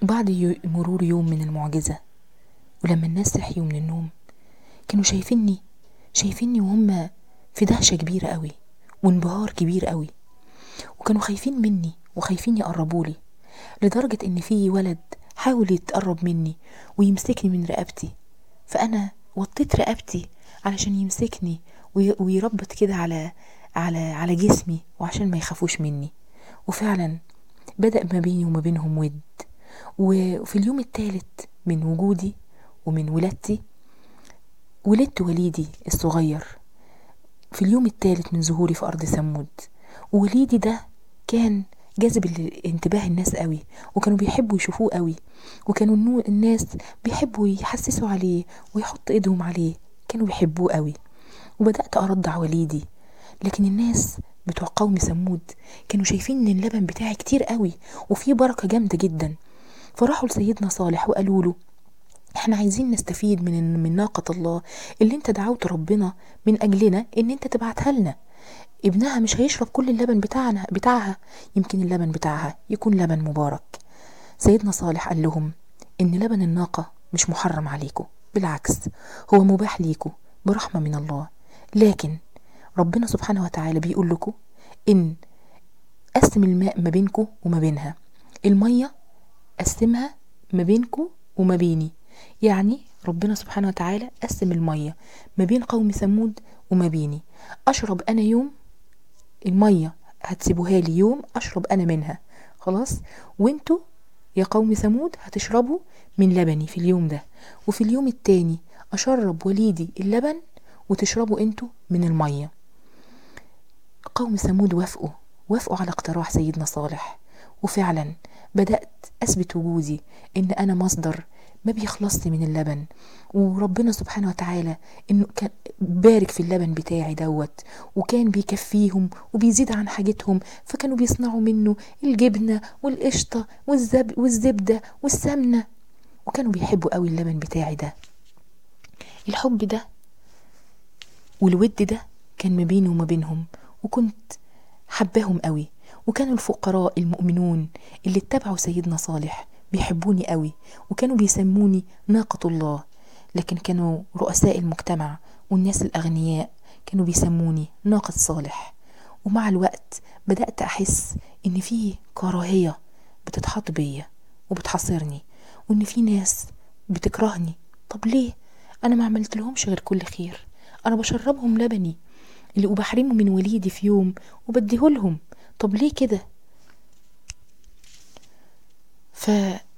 وبعد يو- مرور يوم من المعجزة ولما الناس صحيوا من النوم كانوا شايفيني شايفيني وهم في دهشة كبيرة قوي وانبهار كبير قوي وكانوا خايفين مني وخايفين يقربولي لدرجة ان في ولد حاول يتقرب مني ويمسكني من رقبتي فانا وطيت رقبتي علشان يمسكني وي- ويربط كده على على على جسمي وعشان ما يخافوش مني وفعلا بدأ ما بيني وما بينهم ود وفي اليوم الثالث من وجودي ومن ولادتي ولدت وليدي الصغير في اليوم الثالث من ظهوري في أرض ثمود ووليدي ده كان جاذب ال- انتباه الناس قوي وكانوا بيحبوا يشوفوه قوي وكانوا النو- الناس بيحبوا يحسسوا عليه ويحط ايدهم عليه كانوا بيحبوه قوي وبدأت أرضع وليدي لكن الناس بتوع قوم ثمود كانوا شايفين ان اللبن بتاعي كتير قوي وفيه بركة جامدة جدا فراحوا لسيدنا صالح وقالوا له احنا عايزين نستفيد من من ناقة الله اللي انت دعوت ربنا من اجلنا ان انت تبعتها لنا ابنها مش هيشرب كل اللبن بتاعنا بتاعها يمكن اللبن بتاعها يكون لبن مبارك سيدنا صالح قال لهم ان لبن الناقة مش محرم عليكم بالعكس هو مباح ليكم برحمة من الله لكن ربنا سبحانه وتعالى بيقول لكم ان قسم الماء ما بينكم وما بينها المية قسمها ما بينكم وما بيني يعني ربنا سبحانه وتعالى قسم المية ما بين قوم ثمود وما بيني أشرب أنا يوم المية هتسيبوها لي يوم أشرب أنا منها خلاص وانتوا يا قوم ثمود هتشربوا من لبني في اليوم ده وفي اليوم التاني أشرب وليدي اللبن وتشربوا انتوا من المية قوم ثمود وافقوا وافقوا على اقتراح سيدنا صالح وفعلا بدأت أثبت وجودي إن أنا مصدر ما بيخلصش من اللبن وربنا سبحانه وتعالى إنه كان بارك في اللبن بتاعي دوت وكان بيكفيهم وبيزيد عن حاجتهم فكانوا بيصنعوا منه الجبنة والقشطة والزب والزبدة والسمنة وكانوا بيحبوا قوي اللبن بتاعي ده الحب ده والود ده كان ما بيني وما بينهم وكنت حباهم قوي وكانوا الفقراء المؤمنون اللي اتبعوا سيدنا صالح بيحبوني قوي وكانوا بيسموني ناقة الله لكن كانوا رؤساء المجتمع والناس الأغنياء كانوا بيسموني ناقة صالح ومع الوقت بدأت أحس إن في كراهية بتتحط بيا وبتحاصرني وإن في ناس بتكرهني طب ليه أنا ما عملت لهمش غير كل خير أنا بشربهم لبني اللي وبحرمه من وليدي في يوم وبديهولهم طب ليه كده ف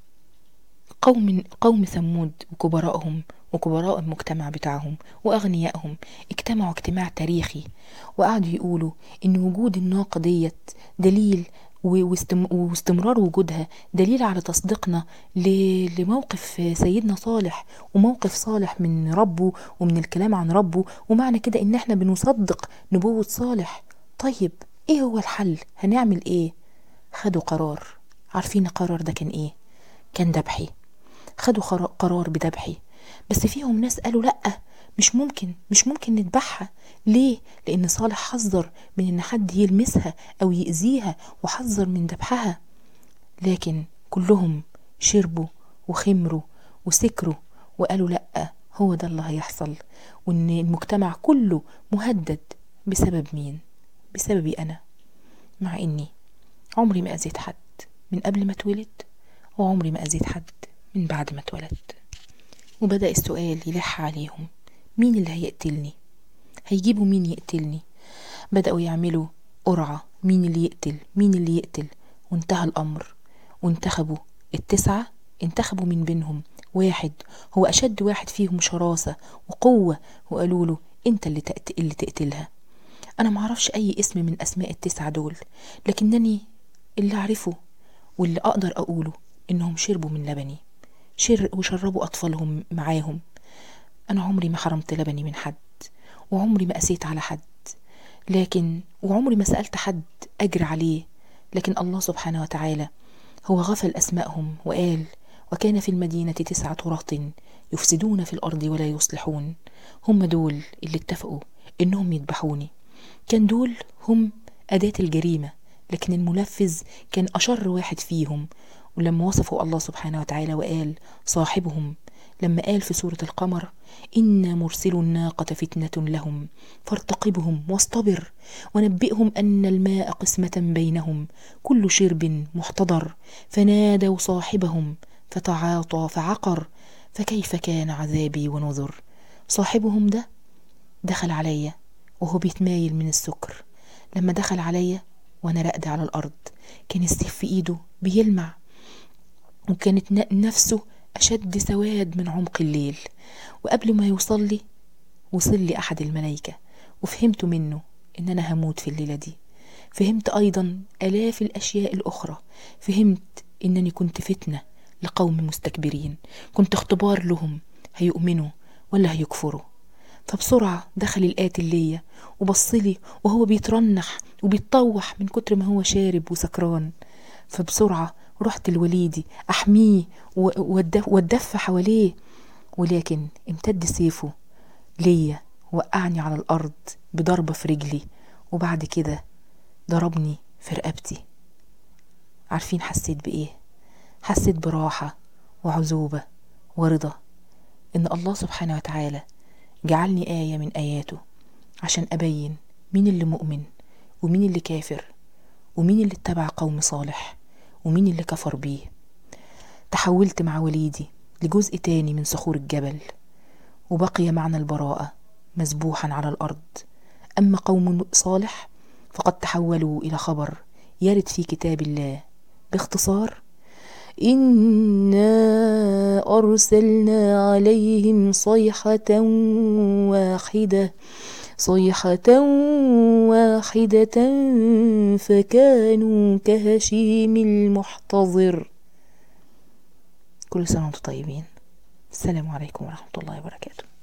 قوم قوم ثمود وكبرائهم وكبراء المجتمع بتاعهم وأغنيائهم اجتمعوا اجتماع تاريخي وقعدوا يقولوا إن وجود الناقة ديت دليل و- واستم- واستمرار وجودها دليل على تصديقنا ل- لموقف سيدنا صالح وموقف صالح من ربه ومن الكلام عن ربه ومعنى كده إن احنا بنصدق نبوة صالح طيب ايه هو الحل هنعمل ايه خدوا قرار عارفين القرار ده كان ايه كان ذبحي خدوا خر- قرار بذبحي بس فيهم ناس قالوا لأ مش ممكن مش ممكن نذبحها ليه لأن صالح حذر من إن حد يلمسها أو يأذيها وحذر من ذبحها لكن كلهم شربوا وخمروا وسكروا وقالوا لأ هو ده اللي هيحصل وإن المجتمع كله مهدد بسبب مين بسببي أنا مع إني عمري ما أذيت حد من قبل ما اتولد وعمري ما أذيت حد من بعد ما اتولدت وبدأ السؤال يلح عليهم مين اللي هيقتلني هيجيبوا مين يقتلني بدأوا يعملوا قرعة مين اللي يقتل مين اللي يقتل وانتهى الأمر وانتخبوا التسعة انتخبوا من بينهم واحد هو أشد واحد فيهم شراسة وقوة وقالوا له انت اللي, تقت... اللي تقتلها أنا معرفش أي اسم من أسماء التسعة دول لكنني اللي أعرفه واللي أقدر أقوله إنهم شربوا من لبني شر وشربوا أطفالهم معاهم أنا عمري ما حرمت لبني من حد وعمري ما قسيت على حد لكن وعمري ما سألت حد أجر عليه لكن الله سبحانه وتعالى هو غفل أسمائهم وقال وكان في المدينة تسعة رهط يفسدون في الأرض ولا يصلحون هم دول اللي اتفقوا إنهم يذبحوني كان دول هم أداة الجريمة لكن المنفذ كان أشر واحد فيهم ولما وصفه الله سبحانه وتعالى وقال صاحبهم لما قال في سورة القمر إنا مرسل الناقة فتنة لهم فارتقبهم واصطبر ونبئهم أن الماء قسمة بينهم كل شرب محتضر فنادوا صاحبهم فتعاطى فعقر فكيف كان عذابي ونذر صاحبهم ده دخل عليا وهو بيتمايل من السكر لما دخل عليا وانا راقدة على الارض كان السيف في ايده بيلمع وكانت نفسه أشد سواد من عمق الليل وقبل ما يوصل لي وصل لي أحد الملايكة وفهمت منه إن أنا هموت في الليلة دي فهمت أيضا آلاف الأشياء الأخرى فهمت إنني كنت فتنة لقوم مستكبرين كنت اختبار لهم هيؤمنوا ولا هيكفروا فبسرعة دخل القاتل ليا وبصلي وهو بيترنح وبيتطوح من كتر ما هو شارب وسكران فبسرعة رحت لوليدي أحميه واتدفى حواليه ولكن امتد سيفه ليا وقعني على الأرض بضربة في رجلي وبعد كده ضربني في رقبتي عارفين حسيت بإيه حسيت براحة وعزوبة ورضا إن الله سبحانه وتعالى جعلني آية من آياته عشان أبين مين اللي مؤمن ومين اللي كافر ومين اللي اتبع قوم صالح ومين اللي كفر بيه تحولت مع وليدي لجزء تاني من صخور الجبل وبقي معنى البراءة مذبوحا على الأرض أما قوم صالح فقد تحولوا إلى خبر يرد في كتاب الله باختصار إنا أرسلنا عليهم صيحة واحدة صيحة واحدة فكانوا كهشيم المحتضر كل سنة وانتم طيبين السلام عليكم ورحمة الله وبركاته